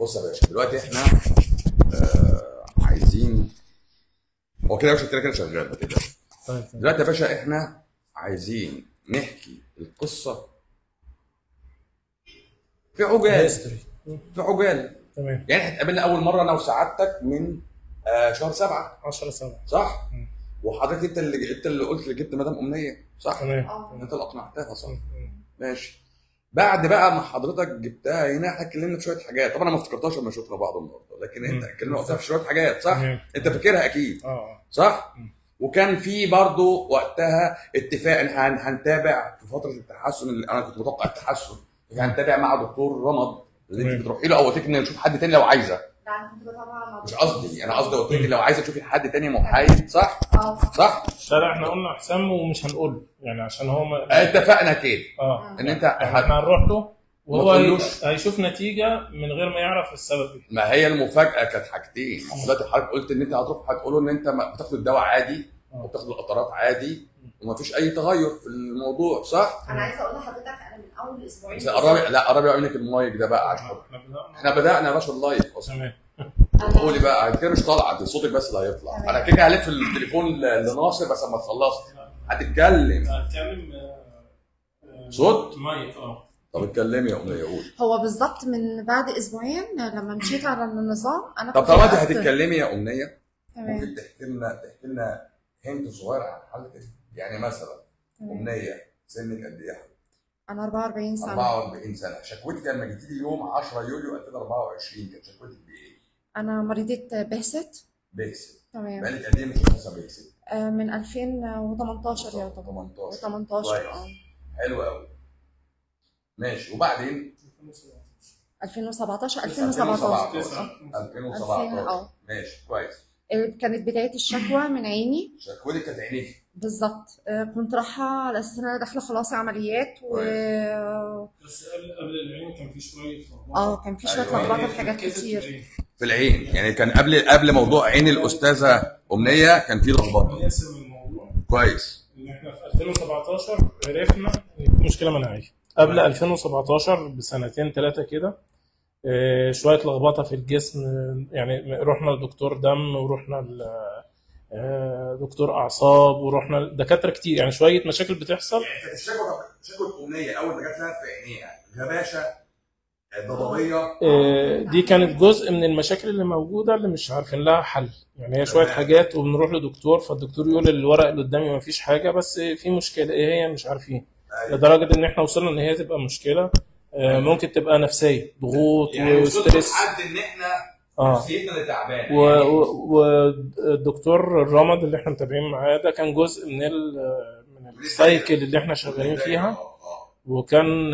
بص يا باشا دلوقتي احنا آه عايزين هو كده يا باشا كده كده شغال ما تقلقش طيب دلوقتي يا باشا احنا عايزين نحكي القصه في عجاله هيستوري في عجاله تمام يعني احنا اتقابلنا اول مره انا وسعادتك من آه شهر سبعه 10 7 صح؟ مم. وحضرتك انت اللي انت اللي قلت اللي جبت مدام امنيه صح؟ تمام اه انت اللي اقنعتها صح؟ مم. ماشي بعد بقى ما حضرتك جبتها هنا احنا اتكلمنا في شويه حاجات طبعا انا ما افتكرتش لما شفنا بعض النهارده لكن انت مم. اتكلمنا وقتها في شويه حاجات صح؟ تمام انت فاكرها اكيد اه اه صح؟ مم. وكان في برضه وقتها اتفاق ان هن- هنتابع في فتره التحسن اللي انا كنت متوقع التحسن هنتابع مع دكتور رمض اللي انت تمام. بتروحي له او قلت لك ان نشوف حد تاني لو عايزه لا انا كنت بتابع مع مش قصدي انا قصدي قلت لك لو عايزه تشوفي حد تاني محايد صح؟ اه صح؟ لا لا احنا قلنا حسام ومش هنقول له يعني عشان هو ما... اتفقنا كده اه ان انت احنا هت- هنروح له وهو ما هي- تقولوش. هيشوف نتيجه من غير ما يعرف السبب ايه ما هي المفاجاه كانت حاجتين دلوقتي حضرتك قلت ان انت هتروح هتقولوا ان انت ما- بتاخد الدواء عادي آه. وبتاخد القطرات عادي وما فيش اي تغير في الموضوع صح؟ انا عايزه اقول لحضرتك انا من اول اسبوعين بس قربي لا قربي بقى منك المايك ده بقى عشان احنا بدأنا احنا بدانا يا باشا اللايف اصلا تمام أنا- قولي بقى كده مش طالعه دي صوتك بس اللي هيطلع تمام. انا كده كده هلف التليفون ل- لناصر بس اما تخلص هتتكلم هتكلم صوت؟ مايك اه طب اتكلمي يا امنيه قولي هو بالظبط من بعد اسبوعين لما مشيت على النظام انا طب كنت طالما انت وقفت. هتتكلمي يا امنيه تمام ممكن تحكي لنا تحكي لنا هنت صغير عن حالتك يعني مثلا تمام امنيه سنك قد ايه يا حبيبي؟ انا 44 سنه 44 سنه شكوتك لما جيتي لي يوم 10 يوليو 2024 كانت شكوتك بايه؟ انا مريضه بهست بيكسل تمام بقالك قد ايه مش شخصه بيكسل؟ آه، من 2018 يا 18 18 اه كويس. حلو قوي ماشي وبعدين 2017 2017 2017 2017 اه. ماشي كويس آه، كانت بدايه الشكوى من عيني شكوتك كانت عينيك بالظبط آه، كنت رايحه على اساس ان انا داخله خلاص عمليات و بس قبل قبل العين كان في شويه لخبطة. اه كان في شويه أيوة. لخبطه في حاجات ركزت كتير العين. في العين يعني كان قبل قبل موضوع عين الاستاذه امنيه كان في لخبطه نقسم الموضوع كويس ان احنا في 2017 عرفنا إن في مشكله مناعيه قبل 2017 بسنتين ثلاثه كده آه، شويه لخبطه في الجسم آه، يعني رحنا لدكتور دم ورحنا ل آه، دكتور اعصاب ورحنا لدكاتره كتير يعني شويه مشاكل بتحصل يعني كانت الشكوى شكوى امنيه اول ما جت لها في عينيها غباشه ضبابيه آه، دي كانت جزء من المشاكل اللي موجوده اللي مش عارفين لها حل يعني هي شويه حاجات وبنروح لدكتور فالدكتور يقول الورق اللي قدامي ما فيش حاجه بس في مشكله ايه هي مش عارفين أيوة. لدرجه ان احنا وصلنا ان هي تبقى مشكله آه، ممكن تبقى نفسيه ضغوط يعني وصلت وستريس لحد ان احنا اه نفسيتنا اللي تعبانه و- يعني و- والدكتور الرمد اللي احنا متابعين معاه ده كان جزء من ال- من السايكل اللي احنا شغالين فيها آه، آه. وكان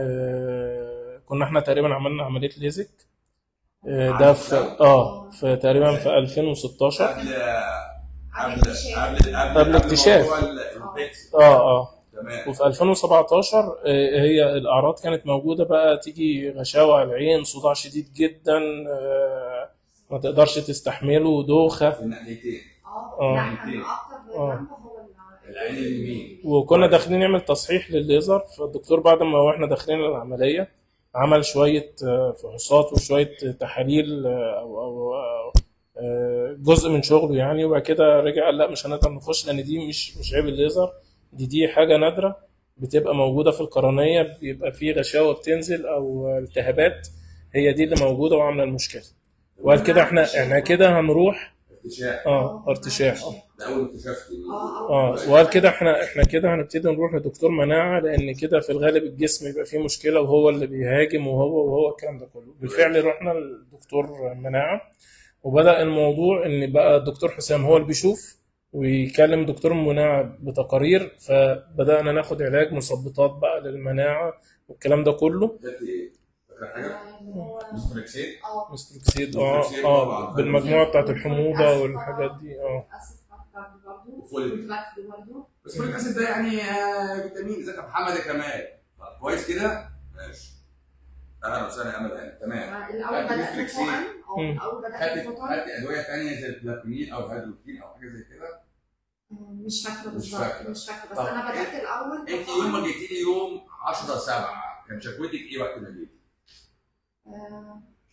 آه، كنا احنا تقريبا عملنا عمليه ليزك آه، ده في اه في تقريبا في 2016 قبل قبل قبل اكتشاف. قبل قبل اكتشاف. موضوع ال- البيكسل. اه اه تمام وفي 2017 آه، هي الاعراض كانت موجوده بقى تيجي غشاوه على العين صداع شديد جدا آه، ما تقدرش تستحمله دوخه في الناحيتين اه آه. لا كان اكتر آه. جنبه هو ال- العين اليمين وكنا داخلين نعمل تصحيح للليزر فالدكتور بعد ما احنا داخلين العمليه عمل شويه آه، فحوصات وشويه تحاليل آه، او او أو، آه، جزء من شغله يعني وبعد كده رجع قال لا مش هنقدر نخش لان دي مش مش عيب الليزر دي دي حاجه نادره بتبقى موجوده في القرنيه بيبقى في غشاوه بتنزل او التهابات هي دي اللي موجوده وعامله المشكله وقال كده احنا احنا كده هنروح اكتشاف اه ارتشاح اه ده اول اكتشاف اه اه وقال كده احنا احنا كده هنبتدي نروح لدكتور مناعه لان كده في الغالب الجسم يبقى فيه مشكله وهو اللي بيهاجم وهو وهو الكلام ده كله بالفعل رحنا لدكتور مناعه وبدا الموضوع ان بقى الدكتور حسام هو اللي بيشوف ويكلم دكتور المناعه بتقارير فبدانا ناخد علاج مثبطات بقى للمناعه والكلام ده كله ده ايه؟ فاكر حاجه؟ اللي هو مستريكسيد اه مستروكسيد اه مستروكسيد اه طبعاً. بالمجموعه بتاعت الحموضه والحاجات دي اه اسف برضه وفوليك. كنت باخده برضه بس فوليك اسيد ده يعني آه، فيتامين ازيك يا محمد يا كمال طب كويس كده؟ ماشي اهلا وسهلا يا امل هاني تمام الاول خدت بدات مستريكسيد. بفوقن اه مم. الاول بدات خدت بفوقن خدت ادويه ثانيه زي البلاتينين او الهيدروكين او حاجه زي كده مش فاكره مش بالظبط فاكرة. مش فاكره بس طب انا بدات الاول انت يوم ما جيتي لي يوم 10 7 كان شكوتك ايه وقت ما جيتي؟ آه،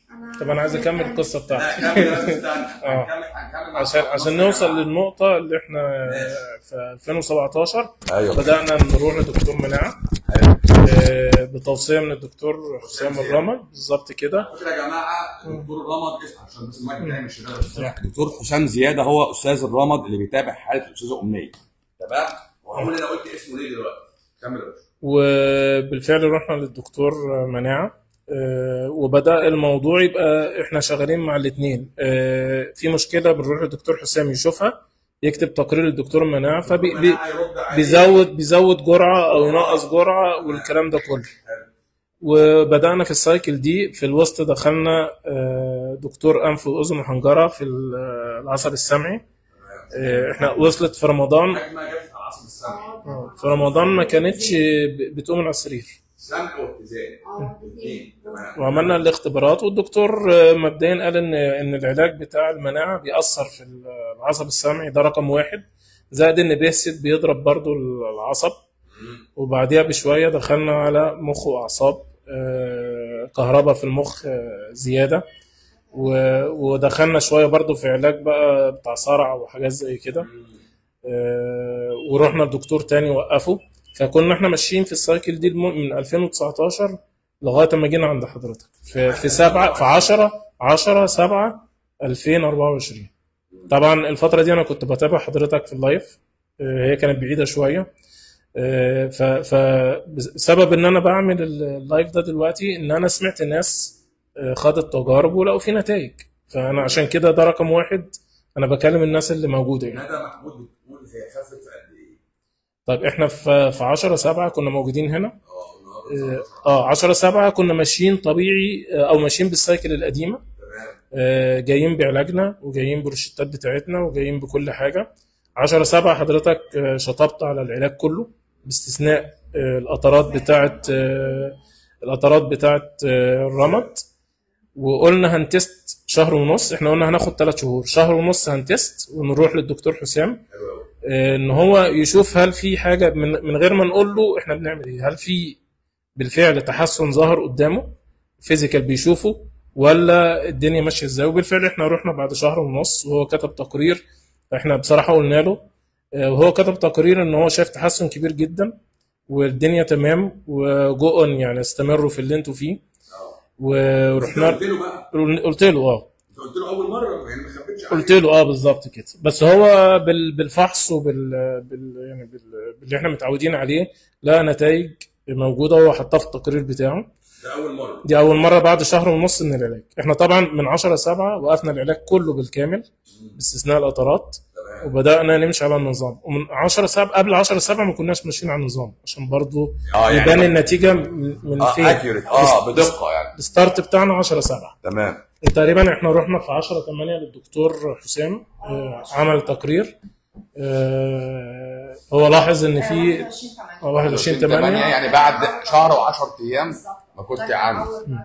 أنا طب انا عايز اكمل القصه لا بتاعتي كمل بس استنى آه. هنكمل هنكمل مع عشان مصر عشان يا نوصل جماعة. للنقطه اللي احنا ماشي. في 2017 ايوه بدانا نروح لدكتور مناعه أيوة. آه، بتوصيه من الدكتور حسام الرمل بالظبط كده على فكره يا جماعه دكتور الرمد اسمع عشان بس المايك بتاعي مش شغال دكتور حسام زياده هو استاذ الرمد اللي بيتابع حاله الاستاذه امنيه تمام وهقول انا قلت اسمه ليه دلوقتي كمل يا باشا وبالفعل رحنا للدكتور مناعة آه، وبدأ الموضوع يبقى احنا شغالين مع الاثنين في مشكلة بنروح للدكتور حسام يشوفها يكتب تقرير للدكتور مناعة فبيزود هيرد عليك. بيزود بيزود جرعة أو ينقص جرعة والكلام ده كله وبدأنا في السايكل دي في الوسط دخلنا آه، دكتور أنف وأذن وحنجرة في العصب السمعي آه، احنا وصلت في رمضان هجمه جت على العصب السمعي في رمضان ما كانتش ب- بتقوم من على السرير سمع واتزان الاثنين تمام وعملنا الاختبارات والدكتور آه، مبدئيا قال ان ان العلاج بتاع المناعه بيأثر في العصب السمعي ده رقم واحد زائد ان بيهسد بيضرب برضو العصب وبعديها بشويه دخلنا على مخ واعصاب آه، كهرباء في المخ آه، زياده و- ودخلنا شويه برضو في علاج بقى بتاع صرع وحاجات زي كده آه، ورحنا لدكتور تاني وقفه فكنا احنا ماشيين في السايكل دي الم- من 2019 لغايه ما جينا عند حضرتك في في 7 في 10 10 7 2024 طبعا الفتره دي انا كنت بتابع حضرتك في اللايف آه، هي كانت بعيده شويه آه، ف فسبب ان انا بعمل اللايف ده دلوقتي ان انا سمعت ناس آه، خدت تجارب ولقوا في نتائج فانا عشان كده ده رقم واحد انا بكلم الناس اللي موجوده يعني ندى محمود بتقول هي خفت في قد ايه؟ طيب احنا في في 10 7 كنا موجودين هنا اه النهارده اه 10 7 كنا ماشيين طبيعي آه، او ماشيين بالسايكل القديمه تمام آه، جايين بعلاجنا وجايين بالروشتات بتاعتنا وجايين بكل حاجه 10 7 حضرتك آه، شطبت على العلاج كله باستثناء آه، القطرات بتاعت آه، القطرات بتاعت آه، الرمد وقلنا هنتست شهر ونص احنا قلنا هناخد ثلاث شهور شهر ونص هنتست ونروح للدكتور حسام حلو قوي آه، ان هو يشوف هل في حاجه من من غير ما نقول له احنا بنعمل ايه هل في بالفعل تحسن ظهر قدامه فيزيكال بيشوفه ولا الدنيا ماشيه ازاي وبالفعل احنا رحنا بعد شهر ونص وهو كتب تقرير احنا بصراحه قلنا له آه، وهو كتب تقرير ان هو شايف تحسن كبير جدا والدنيا تمام وجو on يعني استمروا في اللي انتوا فيه اه ورحنا قلت له بقى قلت له اه انت قلت له اول مره يعني ما خبيتش قلت له اه بالظبط كده بس هو بال- بالفحص وبال بال يعني بال... باللي احنا متعودين عليه لقى نتائج موجوده هو حطها في التقرير بتاعه ده اول مره دي اول مره بعد شهر ونص من العلاج احنا طبعا من 10 7 وقفنا العلاج كله بالكامل باستثناء القطرات تمام وبدانا نمشي على النظام ومن 10 7 قبل 10 7 ما كناش ماشيين على النظام عشان برضو اه يبان النتيجه من من اه فين اكيوريت اه بدقه يعني الستارت بتاعنا 10 7 تمام تقريبا احنا رحنا في 10 8 للدكتور حسام آه، عمل تقرير آه، هو لاحظ ان في آه، 21 8 يعني بعد شهر و10 ايام ما كنت عامل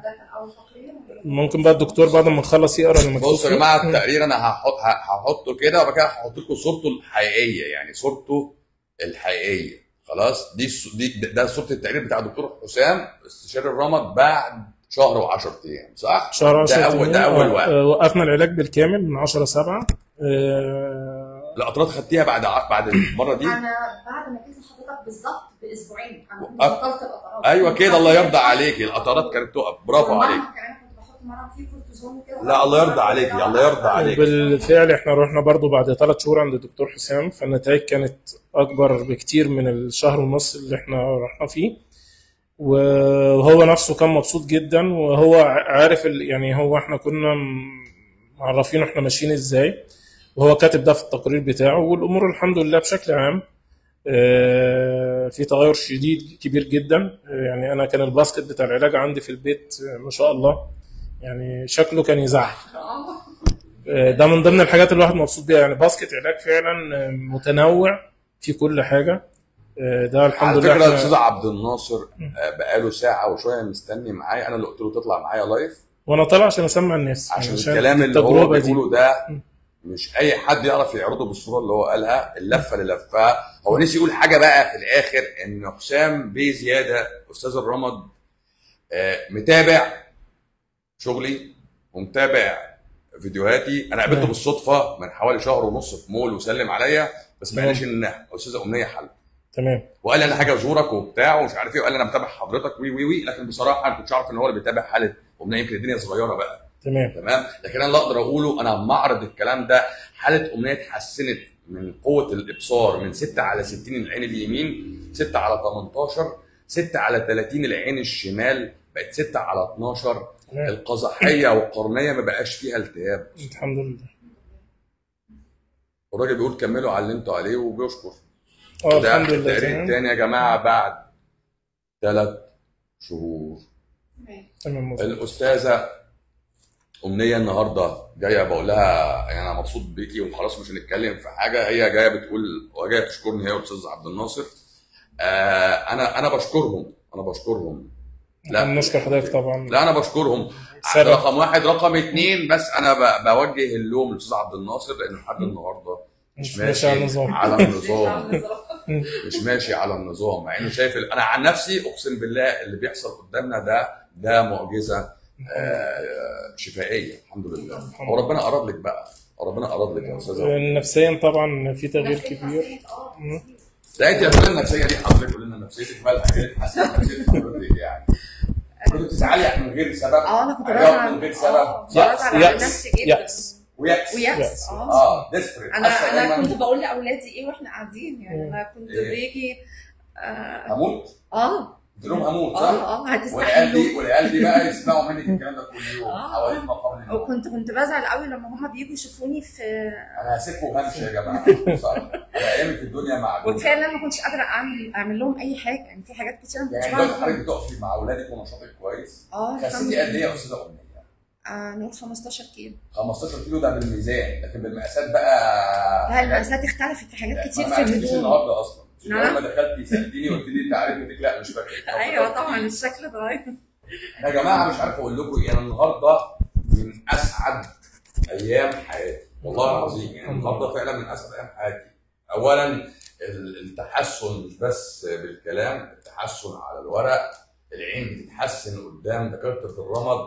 ممكن بقى الدكتور بعد ما نخلص يقرا اللي مكتوب بصوا يا فيه. جماعه التقرير انا هحط هحطه كده وبعد كده هحط لكم صورته الحقيقيه يعني صورته الحقيقيه خلاص دي الص- دي ده- ده صوره التقرير بتاع الدكتور حسام استشاري الرمد بعد شهر و10 ايام صح؟ شهر 10 ده اول ده أيام. اول آه، واحد آه، وقفنا العلاج بالكامل من 10 7 آه، القطرات خدتيها بعد ع- بعد المره دي انا بعد ما جيت لحضرتك بالظبط باسبوعين انا كنت وقف- بطلت القطرات ايوه كده الله يرضى عليكي القطرات كانت تقف برافو والمرهم عليك كمان كنت بحط مرهم فيه كورتيزون وكده لا الله يرضى عليكي الله يرضى عليك بالفعل احنا رحنا برضو بعد ثلاث شهور عند الدكتور حسام فالنتائج كانت اكبر بكتير من الشهر ونص اللي احنا رحنا فيه وهو نفسه كان مبسوط جدا وهو ع- عارف ال- يعني هو احنا كنا م- معرفين احنا ماشيين ازاي وهو كاتب ده في التقرير بتاعه والامور الحمد لله بشكل عام آه، في تغير شديد كبير جدا آه، يعني انا كان الباسكت بتاع العلاج عندي في البيت آه، ما شاء الله يعني شكله كان يزعل ده من ضمن الحاجات اللي الواحد مبسوط بيها يعني باسكت علاج فعلا متنوع في كل حاجه ده الحمد على لله فكره احنا- الاستاذ عبد الناصر آه، بقاله ساعه وشويه مستني معايا انا اللي قلت له تطلع معايا لايف وانا طالع عشان اسمع الناس عشان يعني الكلام اللي هو التجربة دي. بيقوله ده مش اي حد يعرف يعرضه بالصوره اللي هو قالها اللفه اللي لفها هو نسي يقول حاجه بقى في الاخر ان حسام بيه زياده استاذ الرمد آه، متابع شغلي ومتابع فيديوهاتي انا قابلته تمام. بالصدفه من حوالي شهر ونص في مول وسلم عليا بس ما تمام. قاليش ان استاذه امنيه حل تمام وقال لي انا حاجه ازورك وبتاع ومش عارف ايه وقال لي انا متابع حضرتك وي وي وي لكن بصراحه انا ما كنتش اعرف ان هو اللي بيتابع حاله امنيه يمكن الدنيا صغيره بقى تمام تمام لكن انا اللي اقدر اقوله انا معرض الكلام ده حاله امنيه اتحسنت من قوه الابصار من 6 على 60 العين اليمين 6 على 18 6 على 30 العين الشمال بقت 6 على 12 تمام القزحيه والقرنيه ما بقاش فيها التهاب الحمد لله الراجل بيقول كملوا على اللي انتوا عليه وبيشكر اه ده الحمد لله التقرير تمام الثاني يا جماعه بعد ثلاث شهور تمام مظبوط. الاستاذه امنيه النهارده جايه بقول لها يعني انا مبسوط بيكي وخلاص مش هنتكلم في حاجه هي جايه بتقول وجايه تشكرني هي والاستاذ عبد الناصر آه انا انا بشكرهم انا بشكرهم لا. نشكر حضرتك طبعا لا انا بشكرهم سبب. رقم واحد رقم اتنين بس انا ب- بوجه اللوم للاستاذ عبد الناصر لانه لحد النهارده مش مش ماشي على ماشي النظام على النظام مش ماشي على النظام مع انه شايف ال- انا عن نفسي اقسم بالله اللي بيحصل قدامنا ده ده معجزه آه، شفائيه الحمد لله الحمد هو ربنا قرب لك بقى ربنا قرب لك يا استاذه نفسيا طبعا في تغيير كبير مم. لا انت يا فندم النفسيه دي حضرتك قول لنا نفسيتك مالها ايه حسيت نفسيتك حضرتك يعني كنت بتزعلي من غير سبب اه انا كنت عياط بزعل من غير اه سبب بزعل على يأس نفسي جدا يأس ويأس ويأس يأس. اه اه ديسبريت انا انا كنت بقول لاولادي ايه واحنا قاعدين يعني مم. انا كنت إيه؟ بيجي اه هموت اه قلت لهم هموت صح؟ اه اه والعيال هتستحملوا دي والعيال دي بقى يسمعوا منك الكلام ده كل يوم آه. حوالين مقام النوم وكنت كنت بزعل قوي لما هم بيجوا يشوفوني في انا هسيبكم وهمشي يا جماعه صح انا ايامي في الدنيا معدوده وكفايه ان انا ما كنتش قادره اعمل اعمل لهم اي حاجه يعني في حاجات كتير ما كنتش يعني دلوقتي بعمل حضرتك بتقفي مع اولادك ونشاطك كويس اه الحمد خسيتي قد ايه لله يا استاذه امنيه؟ آه نقول 15 كيلو 15 كيلو ده بالميزان لكن بالمقاسات بقى لا المقاسات اختلفت في حاجات كتير ما في عرفتيش الهدوم النهارده اصلا مش نعم. لما دخلتي سالتيني قلت لي انت عارف انك لا مش فاكر ايوه طبعا الشكل اتغير يا جماعه مش عارف اقول لكم ايه انا النهارده من اسعد ايام حياتي والله العظيم يعني النهارده فعلا من اسعد ايام حياتي اولا ال- التحسن مش بس بالكلام التحسن على الورق العين بتتحسن قدام دكاتره الرمد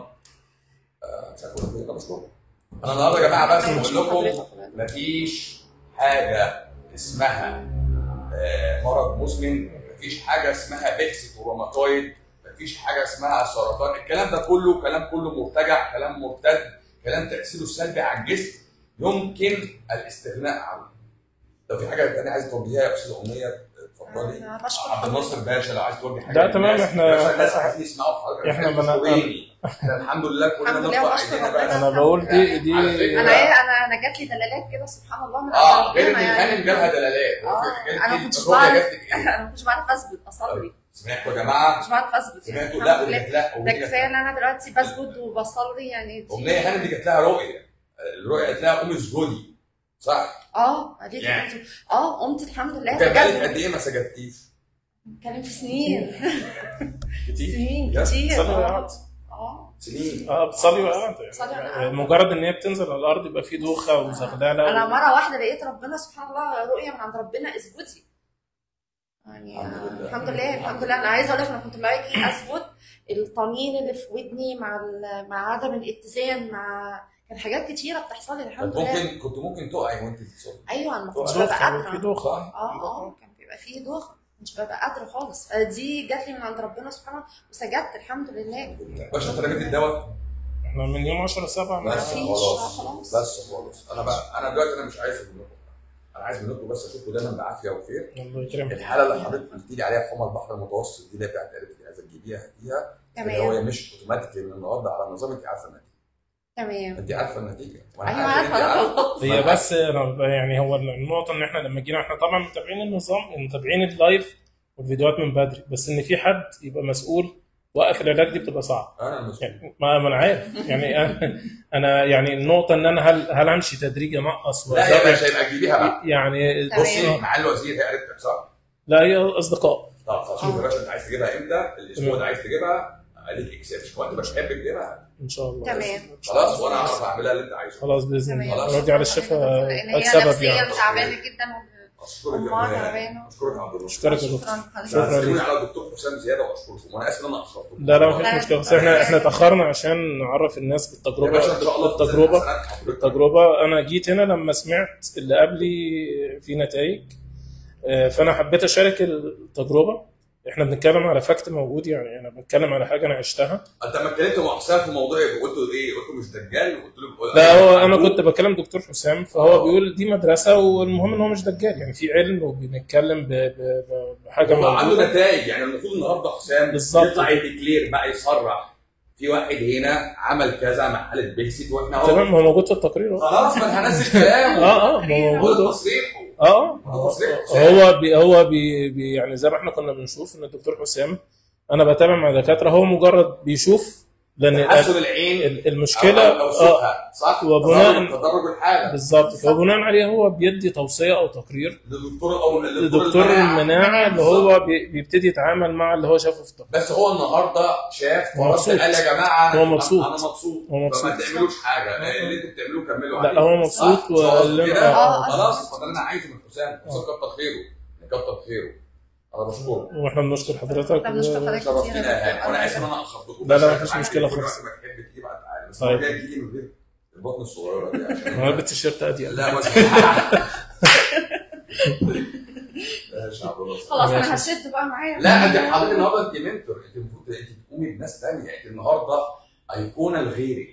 آه، مش عارف اقول لكم ايه انا بشكركم انا النهارده يا جماعه بس بقول لكم مفيش حاجه اسمها آه، مرض مزمن مفيش حاجه اسمها بيكس روماتويد مفيش حاجه اسمها سرطان الكلام ده كله كلام كله مرتجع كلام مرتد كلام تاثيره السلبي على الجسم يمكن الاستغناء عنه لو في حاجه تانية عايز توجهها يا استاذه امنيه اتفضلي أنا بشكر عبد الناصر حضرتك. باشا لو عايز توجه حاجه لا، تمام، للناس. إحنا- باشا الناس عايزين يسمعوا حضرتك إحنا إحنا بن- مشهورين. إحنا الحمد لله كلنا الحمد لله نرفع وبشكر ايدينا ربنا. بس انا بقول دي دي على فكرة. انا ايه انا انا جات لي دلالات كده سبحان الله من اه عند غير ان ربنا يعني. الهانم جالها دلالات اه جالت انا إيه؟ ما كنتش الرؤية بعرف جات لك ايه؟ انا ما كنتش بعرف اثبت اصلي سمعتوا يا ما جماعه كنتش بعرف اثبت يعني سمعتوا الحمد لا لله وجات لها ده وجات كفايه لها ان انا دلوقتي بسجد وبصلي يعني دي- امنيه هانم دي جات لها رؤيه الرؤيه قالت لها قومي اسجدي صح؟ اه اديك يعني. قمت- اه قمت الحمد لله كان بقالك سجدت قد ايه ما سجدتيش؟ كان في سنين كتير سنين بجد؟ كتير صلي اه وقعدت. اه سنين اه بتصلي وقعت بتصلي يعني وقعت. مجرد ان هي بتنزل على الارض يبقى في دوخه وزغلله انا و... مره واحده لقيت ربنا سبحان الله رؤيه من عند ربنا اسجدي يعني الحمد لله. الحمد لله الحمد لله انا عايزه اقول لك انا كنت باجي اسجد الطنين اللي في ودني مع ال- مع عدم الاتزان مع كان حاجات كتيره بتحصل لي كنت الحمد لله ممكن كنت ممكن تقعي وانت بتصلي ايوه انا ما كنتش دوخة، ببقى في قادره دوخه اه اه كان بيبقى فيه دوخه مش ببقى قادره خالص فدي جات لي من عند ربنا سبحانه وسجدت الحمد لله باشا انت رميت الدواء احنا من يوم 10 7 بس فيش، خلاص آه، خلاص. بس خلاص انا بقى انا دلوقتي انا مش عايز منكم انا عايز منكم بس اشوفكم دايما بعافيه وخير الله يكرمك الحاله اللي حضرتك قلت لي عليها حمى البحر المتوسط دي اللي هي بتاعت قالت لي عايزه تجيبيها هاتيها اللي هو تمام مش اوتوماتيكلي من النهارده على النظام انت عارفه النتيجه تمام انت عارفه النتيجه وانا ايوه عارف إن عارفه أنت خلاص هي بس أنا- يعني هو النقطه ان احنا لما جينا احنا طبعا متابعين النظام متابعين اللايف والفيديوهات من بدري بس ان في حد يبقى مسؤول وقف العلاج دي بتبقى صعب انا المسؤول يعني ما ما انا عارف يعني انا انا يعني النقطه ان انا هل هل امشي تدريجي انقص لا يا وأزود؟ باشا يبقى تجيبيها بقى يعني تمام. بصي مع الوزير هي قالت صح لا هي اصدقاء طب خلاص شوف يا باشا انت عايز تجيبها امتى الاسبوع ده عايز تجيبها عليك اكسبشن وانت مش حابب تجيبها ان شاء الله تمام خلاص وانا اعرف اعملها اللي انت عايزه خلاص باذن تمام. الله راضي على الشفاء لان هي السبب نفسيا يعني تعبانه جدا اشكرك يا أمال مان. تعبانة. اشكرك يا عبد الله اشكرك يا دكتور شكرا حضرتك. شكرا سيبوني ليك. على الدكتور حسام زياده واشكركم وانا اسف ان انا اخرتكم لا لا مفيش مشكله بس احنا احنا اتاخرنا عشان نعرف الناس يا بالتجربه باشا ان شاء الله بالتجربه حضرتك التجربه انا جيت هنا لما سمعت اللي قبلي في نتائج آه، فانا حبيت اشارك التجربه احنا بنتكلم على فاكت موجود يعني انا بتكلم على حاجه انا عشتها انت لما اتكلمت مع حسام في موضوع إيه؟ قلت له ايه؟ قلت له مش دجال قلت له لا هو انا كنت بكلم دكتور حسام فهو بيقول دي مدرسه والمهم ان هو مش دجال يعني في علم وبنتكلم ب- ب- ب- بحاجه هو عنده موجوده نتائج يعني المفروض النهارده حسام بالظبط. يطلع يديكلير بقى يصرح في واحد هنا عمل كذا مع حاله بيكسيت واحنا اهو تمام هو موجود في التقرير اهو خلاص ما انا هنزل كلامه اه اه ما هو موجود هو اهو تصريحه اه هو تصريح حسام. هو بي هو بي بي يعني زي ما احنا كنا بنشوف ان الدكتور حسام انا بتابع مع دكاتره هو مجرد بيشوف لان تحسن العين ال- المشكله أو- أو اه صوتها صح؟ وبناء- تدرج- تدرج الحاله بالظبط فبناء عليه هو بيدي توصيه او تقرير للدكتور او لدكتور المناعه اللي هو بي- بيبتدي يتعامل مع اللي هو شافه في التقرير بس هو النهارده شاف هو ورد مبسوط. قال يا جماعه هو أنا- مبسوط. انا مبسوط هو مبسوط. فما تعملوش حاجه اللي انتوا بتعملوه كملوا لا عليه هو مبسوط صح؟ وقال لنا كده؟ آه، آه. خلاص فده اللي انا عايزه من حسام حسام كتر خيره كتر خيره انا بشكره واحنا بنشكر حضرتك احنا بنشكر حضرتك كتير شرفتينا يا يا هاني دكتور. وانا اسف ان انا اخرتكم لا، لا، بس مفيش عادي، مشكلة كل خالص. وقت ما تحب تجيب تعالى بس طيب. المره الجايه تجيلي من غير البطن الصغيره دي عشان انا لبست تيشيرت اضيق لا بس ماشي يا عبد الله. خلاص انا ماشي. هشد بقى معايا لا انت حضرتك النهارده انت منتور انت المفروض انت تقومي بناس ثانيه انت النهارده ايقونه لغيرك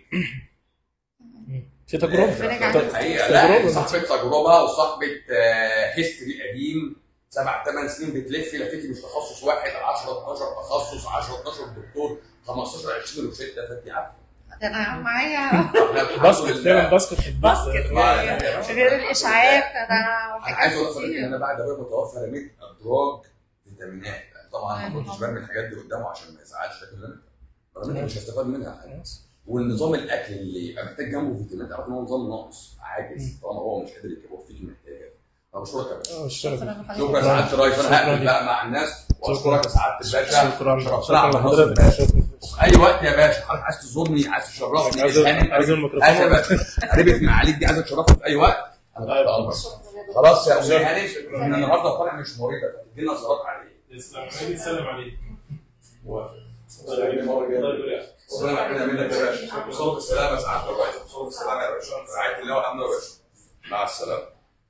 في تجربه بنرجع ت- الحقيقه لا تجربه انت صاحبه تجربه وصاحبه هيستوري قديم سبع ثمان سنين بتلفي لفيتي مش تخصص واحد 10 12 تخصص 10 12 دكتور 15 20 روشته فانت عارفه ده انا معايا احنا الحمد باسكت لله. فعلا باسكت في البيت. باسكت ما- يا باشا. غير الاشعاعات ده انا عايز اقول حاجات لك ان كتير انا بعد ابويا متوفى رميت ادراج فيتامينات طبعا ما كنتش برمي الحاجات دي قدامه عشان ما يزعلش لكن انا رميتها مش هستفاد منها حاجه والنظام الاكل اللي يبقى محتاج جنبه فيتامينات اعرف ان هو نظام ناقص عاجز طالما هو مش قادر يوفيك محتاجه انا بشكرك يا باشا آه، الشرف. شكرا يا سعاده الرئيس انا شكراً هقفل ليك. بقى مع الناس واشكرك يا سعاده الباشا شكرا شرفتنا شكرا على مصر لحضرتك الباشا. شكراً. في اي وقت يا باشا حضرتك عايز تزورني عايز تشرفني عايز اسألني. عايز هات يا الميكروفون باشا قريبة معاليك دي عايزه تشرفني في اي وقت انا تحت امرك خلاص يا استاذ هاني احنا النهارده طالع مش مريضه تدينا زيارات عليه تسلم عليك ربنا يعافينا منك يا باشا صوت السلامه سعاده الرئيس صوت السلامه يا باشا رعايه الله والامن يا باشا مع السلامه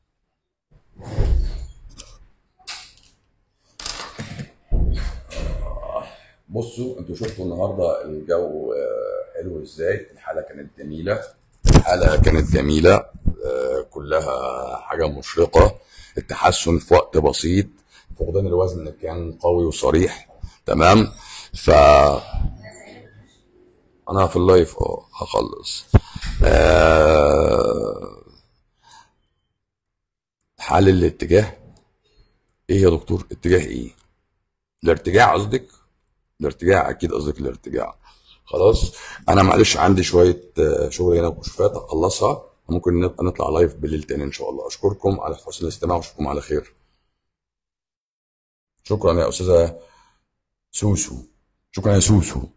بصوا انتوا شفتوا النهارده الجو آه، حلو ازاي الحاله كانت جميله الحاله كانت جميله آه، كلها حاجه مشرقه التحسن في وقت بسيط فقدان الوزن كان قوي وصريح تمام ف انا في اللايف اه هخلص آه، حل الاتجاه ايه يا دكتور اتجاه ايه الارتجاع قصدك الارتجاع اكيد قصدك الارتجاع خلاص انا معلش عندي شويه آه، شغل هنا وكشوفات اخلصها ممكن نبقى نطلع لايف بالليل تاني ان شاء الله اشكركم على حسن الاستماع واشوفكم على خير شكرا يا استاذه سوسو شكرا يا سوسو